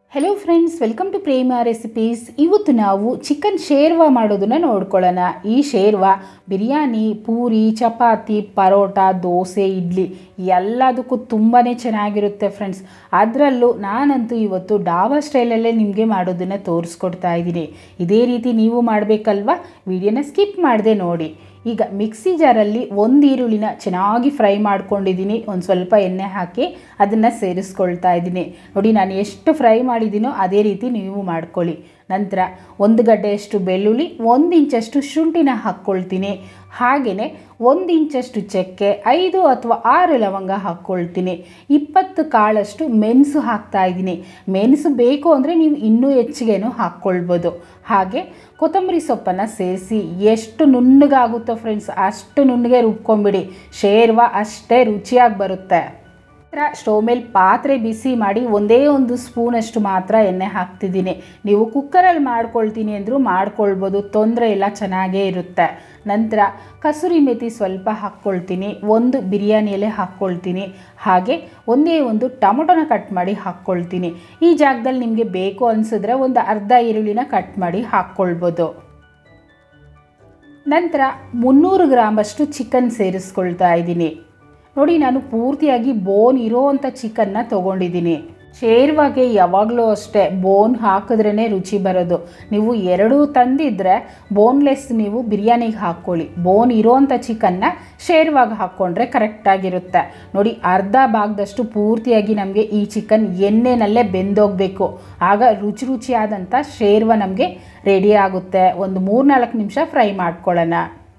hello friends welcome to Prema recipes ಇವತ್ತು ನಾವು chicken ಶೇರ್ವಾ ಮಾಡೋದನ್ನು ನೋಡ್ಕೊಳ್ಳೋಣ ಈ ಶೇರ್ವಾ ಬಿರಿಯಾನಿ ಪೂರಿ ಚಪಾತಿ ಪರೋಟ ದೋಸೆ ಇಡ್ಲಿ ಎಲ್ಲದಕ್ಕೂ ತುಂಬಾ ಚೆನ್ನಾಗಿರುತ್ತೆ ಫ್ರೆಂಡ್ಸ್ ಅದರಲ್ಲೂ ನಾನಂತೂ ಇವತ್ತು ಡಾಬಾ ಸ್ಟೈಲಲ್ಲೇ ನಿಮಗೆ ಮಾಡೋದನ್ನು ತೋರಿಸ್ಕೊಡ್ತಾ ಇದ್ದೀನಿ ಇದೇ ರೀತಿ ನೀವು ಮಾಡಬೇಕಲ್ವಾ ವಿಡಿಯೋನ ಸ್ಕಿಪ್ ಮಾಡದೆ ನೋಡಿ ಈಗ ಮಿಕ್ಸಿ ಜಾರಲ್ಲಿ ಒಂದು ಈರುಳ್ಳಿನ ಚೆನ್ನಾಗಿ ಫ್ರೈ ಮಾಡ್ಕೊಂಡಿದ್ದೀನಿ ಒಂದು ಸ್ವಲ್ಪ ಎಣ್ಣೆ ಹಾಕಿ ಅದನ್ನು ಸೇರಿಸ್ಕೊಳ್ತಾ ಇದ್ದೀನಿ ನೋಡಿ ನಾನು ಎಷ್ಟು ಫ್ರೈ ಮಾಡಿದ್ದೀನೋ ಅದೇ ರೀತಿ ನೀವು ಮಾಡ್ಕೊಳ್ಳಿ ನಂತರ ಒಂದು ಗಡ್ಡೆಯಷ್ಟು ಬೆಳ್ಳುಳ್ಳಿ ಒಂದು ಇಂಚಷ್ಟು ಶುಂಠಿನ ಹಾಕ್ಕೊಳ್ತೀನಿ ಹಾಗೆಯೇ ಒಂದು ಇಂಚಷ್ಟು ಚಕ್ಕೆ ಐದು ಅಥವಾ ಆರು ಲವಂಗ ಹಾಕ್ಕೊಳ್ತೀನಿ ಇಪ್ಪತ್ತು ಕಾಳಷ್ಟು ಮೆಣಸು ಹಾಕ್ತಾ ಇದ್ದೀನಿ ಮೆಣಸು ಬೇಕು ಅಂದರೆ ನೀವು ಇನ್ನೂ ಹೆಚ್ಚಿಗೆನೂ ಹಾಕ್ಕೊಳ್ಬೋದು ಹಾಗೆ ಕೊತ್ತಂಬರಿ ಸೊಪ್ಪನ್ನು ಸೇರಿಸಿ ಎಷ್ಟು ನುಣ್ಣಗಾಗುತ್ತೋ ಫ್ರೆಂಡ್ಸ್ ಅಷ್ಟು ನುಣ್ಣಗೆ ರುಬ್ಕೊಂಬಿಡಿ ಶೇರ್ವ ಅಷ್ಟೇ ರುಚಿಯಾಗಿ ಬರುತ್ತೆ ನಂತರ ಸ್ಟವ್ ಮೇಲೆ ಪಾತ್ರೆ ಬಿಸಿ ಮಾಡಿ ಒಂದೇ ಒಂದು ಸ್ಪೂನಷ್ಟು ಮಾತ್ರ ಎಣ್ಣೆ ಹಾಕ್ತಿದ್ದೀನಿ ನೀವು ಕುಕ್ಕರಲ್ಲಿ ಮಾಡ್ಕೊಳ್ತೀನಿ ಅಂದರೂ ಮಾಡ್ಕೊಳ್ಬೋದು ತೊಂದರೆ ಇಲ್ಲ ಚೆನ್ನಾಗೇ ಇರುತ್ತೆ ನಂತರ ಕಸೂರಿ ಮೆಥಿ ಸ್ವಲ್ಪ ಹಾಕ್ಕೊಳ್ತೀನಿ ಒಂದು ಬಿರಿಯಾನಿ ಎಲೆ ಹಾಕ್ಕೊಳ್ತೀನಿ ಹಾಗೆ ಒಂದೇ ಒಂದು ಟೊಮೊಟೊನ ಕಟ್ ಮಾಡಿ ಹಾಕ್ಕೊಳ್ತೀನಿ ಈ ಜಾಗದಲ್ಲಿ ನಿಮಗೆ ಬೇಕು ಅನಿಸಿದ್ರೆ ಒಂದು ಅರ್ಧ ಈರುಳ್ಳಿನ ಕಟ್ ಮಾಡಿ ಹಾಕ್ಕೊಳ್ಬೋದು ನಂತರ ಮುನ್ನೂರು ಗ್ರಾಮಷ್ಟು ಚಿಕನ್ ಸೇರಿಸ್ಕೊಳ್ತಾ ಇದ್ದೀನಿ ನೋಡಿ ನಾನು ಪೂರ್ತಿಯಾಗಿ ಬೋನ್ ಇರೋವಂಥ ಚಿಕನ್ನ ತೊಗೊಂಡಿದ್ದೀನಿ ಶೇರ್ವಾಗೆ ಯಾವಾಗಲೂ ಅಷ್ಟೇ ಬೋನ್ ಹಾಕಿದ್ರೇ ರುಚಿ ಬರೋದು ನೀವು ಎರಡೂ ತಂದಿದ್ರೆ ಬೋನ್ಲೆಸ್ ನೀವು ಬಿರಿಯಾನಿಗೆ ಹಾಕ್ಕೊಳ್ಳಿ ಬೋನ್ ಇರೋವಂಥ ಚಿಕನ್ನ ಶೇರ್ವಾಗಿ ಹಾಕ್ಕೊಂಡ್ರೆ ಕರೆಕ್ಟಾಗಿರುತ್ತೆ ನೋಡಿ ಅರ್ಧ ಭಾಗದಷ್ಟು ಪೂರ್ತಿಯಾಗಿ ನಮಗೆ ಈ ಚಿಕನ್ ಎಣ್ಣೆನಲ್ಲೇ ಬೆಂದೋಗಬೇಕು ಆಗ ರುಚಿ ರುಚಿಯಾದಂಥ ಶೇರ್ವ ನಮಗೆ ರೆಡಿ ಆಗುತ್ತೆ ಒಂದು ಮೂರ್ನಾಲ್ಕು ನಿಮಿಷ ಫ್ರೈ ಮಾಡ್ಕೊಳ್ಳೋಣ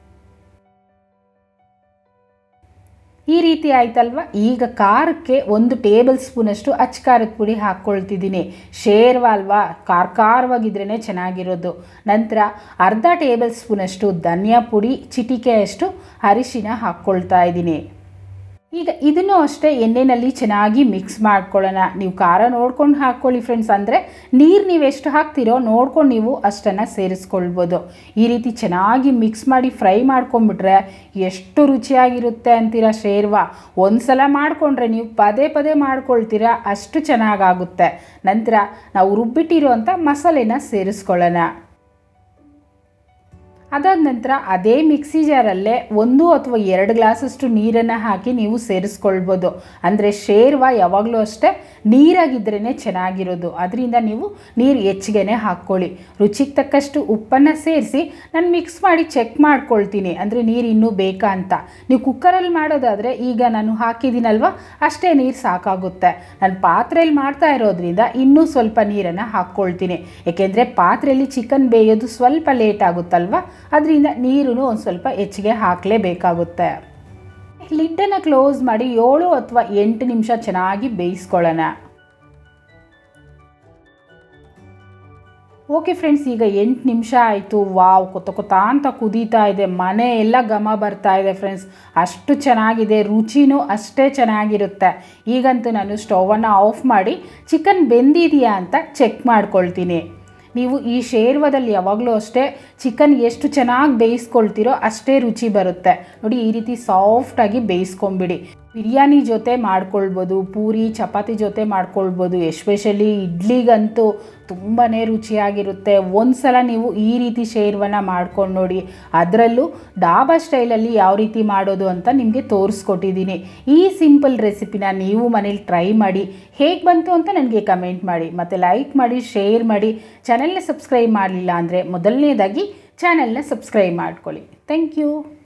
ಈ ರೀತಿ ಆಯ್ತಲ್ವ ಈಗ ಖಾರಕ್ಕೆ ಒಂದು ಟೇಬಲ್ ಸ್ಪೂನಷ್ಟು ಅಚ್ಚ ಖಾರದ ಪುಡಿ ಹಾಕ್ಕೊಳ್ತಿದ್ದೀನಿ ಶೇರ್ವ ಅಲ್ವಾ ಖಾರ ಖಾರವಾಗಿದ್ರೇ ಚೆನ್ನಾಗಿರೋದು ನಂತರ ಅರ್ಧ ಟೇಬಲ್ ಸ್ಪೂನಷ್ಟು ಧನಿಯಾ ಪುಡಿ ಚಿಟಿಕೆಯಷ್ಟು ಅರಿಶಿನ ಹಾಕ್ಕೊಳ್ತಾ ಇದ್ದೀನಿ ಈಗ ಇದನ್ನು ಅಷ್ಟೇ ಎಣ್ಣೆಯಲ್ಲಿ ಚೆನ್ನಾಗಿ ಮಿಕ್ಸ್ ಮಾಡ್ಕೊಳ್ಳೋಣ ನೀವು ಖಾರ ನೋಡ್ಕೊಂಡು ಹಾಕ್ಕೊಳ್ಳಿ ಫ್ರೆಂಡ್ಸ್ ಅಂದರೆ ನೀರು ನೀವು ಎಷ್ಟು ಹಾಕ್ತಿರೋ ನೋಡ್ಕೊಂಡು ನೀವು ಅಷ್ಟನ್ನು ಸೇರಿಸ್ಕೊಳ್ಬೋದು ಈ ರೀತಿ ಚೆನ್ನಾಗಿ ಮಿಕ್ಸ್ ಮಾಡಿ ಫ್ರೈ ಮಾಡ್ಕೊಂಬಿಟ್ರೆ ಎಷ್ಟು ರುಚಿಯಾಗಿರುತ್ತೆ ಅಂತೀರ ಶೇರ್ವಾ ಒಂದು ಸಲ ಮಾಡಿಕೊಂಡ್ರೆ ನೀವು ಪದೇ ಪದೇ ಮಾಡ್ಕೊಳ್ತೀರಾ ಅಷ್ಟು ಚೆನ್ನಾಗಾಗುತ್ತೆ ನಂತರ ನಾವು ರುಬ್ಬಿಟ್ಟಿರೋ ಅಂಥ ಮಸಾಲೆನ ಸೇರಿಸ್ಕೊಳ್ಳೋಣ ಅದಾದ ನಂತರ ಅದೇ ಮಿಕ್ಸಿ ಜಾರಲ್ಲೇ ಒಂದು ಅಥವಾ ಎರಡು ಗ್ಲಾಸಷ್ಟು ನೀರನ್ನು ಹಾಕಿ ನೀವು ಸೇರಿಸ್ಕೊಳ್ಬೋದು ಅಂದರೆ ಶೇರ್ವ ಯಾವಾಗಲೂ ಅಷ್ಟೇ ನೀರಾಗಿದ್ರೇ ಚೆನ್ನಾಗಿರೋದು ಅದರಿಂದ ನೀವು ನೀರು ಹೆಚ್ಚಿಗೆ ಹಾಕ್ಕೊಳ್ಳಿ ರುಚಿಗೆ ತಕ್ಕಷ್ಟು ಉಪ್ಪನ್ನು ಸೇರಿಸಿ ನಾನು ಮಿಕ್ಸ್ ಮಾಡಿ ಚೆಕ್ ಮಾಡ್ಕೊಳ್ತೀನಿ ಅಂದರೆ ನೀರು ಇನ್ನೂ ಬೇಕಾ ಅಂತ ನೀವು ಕುಕ್ಕರಲ್ಲಿ ಮಾಡೋದಾದರೆ ಈಗ ನಾನು ಹಾಕಿದ್ದೀನಲ್ವ ಅಷ್ಟೇ ನೀರು ಸಾಕಾಗುತ್ತೆ ನಾನು ಪಾತ್ರೆಯಲ್ಲಿ ಮಾಡ್ತಾ ಇರೋದ್ರಿಂದ ಇನ್ನೂ ಸ್ವಲ್ಪ ನೀರನ್ನು ಹಾಕ್ಕೊಳ್ತೀನಿ ಏಕೆಂದರೆ ಪಾತ್ರೆಯಲ್ಲಿ ಚಿಕನ್ ಬೇಯೋದು ಸ್ವಲ್ಪ ಲೇಟ್ ಆಗುತ್ತಲ್ವ ಅದರಿಂದ ನೀರು ಒಂದು ಸ್ವಲ್ಪ ಹೆಚ್ಚಿಗೆ ಹಾಕಲೇಬೇಕಾಗುತ್ತೆ ಲಿಡ್ಡನ್ನು ಕ್ಲೋಸ್ ಮಾಡಿ ಏಳು ಅಥವಾ ಎಂಟು ನಿಮಿಷ ಚೆನ್ನಾಗಿ ಬೇಯಿಸ್ಕೊಳ್ಳೋಣ ಓಕೆ ಫ್ರೆಂಡ್ಸ್ ಈಗ ಎಂಟು ನಿಮಿಷ ಆಯಿತು ವಾವ್ ಕೊತ್ತ ಕೊತ್ತ ಅಂತ ಕುದೀತಾ ಇದೆ ಮನೆ ಎಲ್ಲ ಘಮ ಬರ್ತಾ ಇದೆ ಫ್ರೆಂಡ್ಸ್ ಅಷ್ಟು ಚೆನ್ನಾಗಿದೆ ರುಚಿನೂ ಅಷ್ಟೇ ಚೆನ್ನಾಗಿರುತ್ತೆ ಈಗಂತೂ ನಾನು ಸ್ಟವನ್ನು ಆಫ್ ಮಾಡಿ ಚಿಕನ್ ಬೆಂದಿದೆಯಾ ಅಂತ ಚೆಕ್ ಮಾಡ್ಕೊಳ್ತೀನಿ ನೀವು ಈ ಶೇರ್ವದಲ್ಲಿ ಯಾವಾಗಲೂ ಅಷ್ಟೇ ಚಿಕನ್ ಎಷ್ಟು ಚೆನ್ನಾಗಿ ಬೇಯಿಸ್ಕೊಳ್ತೀರೋ ಅಷ್ಟೇ ರುಚಿ ಬರುತ್ತೆ ನೋಡಿ ಈ ರೀತಿ ಸಾಫ್ಟಾಗಿ ಬೇಯಿಸ್ಕೊಂಬಿಡಿ ಬಿರಿಯಾನಿ ಜೊತೆ ಮಾಡ್ಕೊಳ್ಬೋದು ಪೂರಿ ಚಪಾತಿ ಜೊತೆ ಮಾಡ್ಕೊಳ್ಬೋದು ಎಸ್ಪೆಷಲಿ ಇಡ್ಲಿಗಂತೂ ತುಂಬಾ ರುಚಿಯಾಗಿರುತ್ತೆ ಒಂದು ಸಲ ನೀವು ಈ ರೀತಿ ಶೇರ್ವನ್ನ ಮಾಡ್ಕೊಂಡು ನೋಡಿ ಅದರಲ್ಲೂ ಡಾಬಾ ಸ್ಟೈಲಲ್ಲಿ ಯಾವ ರೀತಿ ಮಾಡೋದು ಅಂತ ನಿಮಗೆ ತೋರಿಸ್ಕೊಟ್ಟಿದ್ದೀನಿ ಈ ಸಿಂಪಲ್ ರೆಸಿಪಿನ ನೀವು ಮನೇಲಿ ಟ್ರೈ ಮಾಡಿ ಹೇಗೆ ಬಂತು ಅಂತ ನನಗೆ ಕಮೆಂಟ್ ಮಾಡಿ ಮತ್ತು ಲೈಕ್ ಮಾಡಿ ಶೇರ್ ಮಾಡಿ ಚಾನೆಲ್ನ ಸಬ್ಸ್ಕ್ರೈಬ್ ಮಾಡಲಿಲ್ಲ ಅಂದರೆ ಮೊದಲನೇದಾಗಿ ಚಾನೆಲ್ನ ಸಬ್ಸ್ಕ್ರೈಬ್ ಮಾಡ್ಕೊಳ್ಳಿ ಥ್ಯಾಂಕ್ ಯು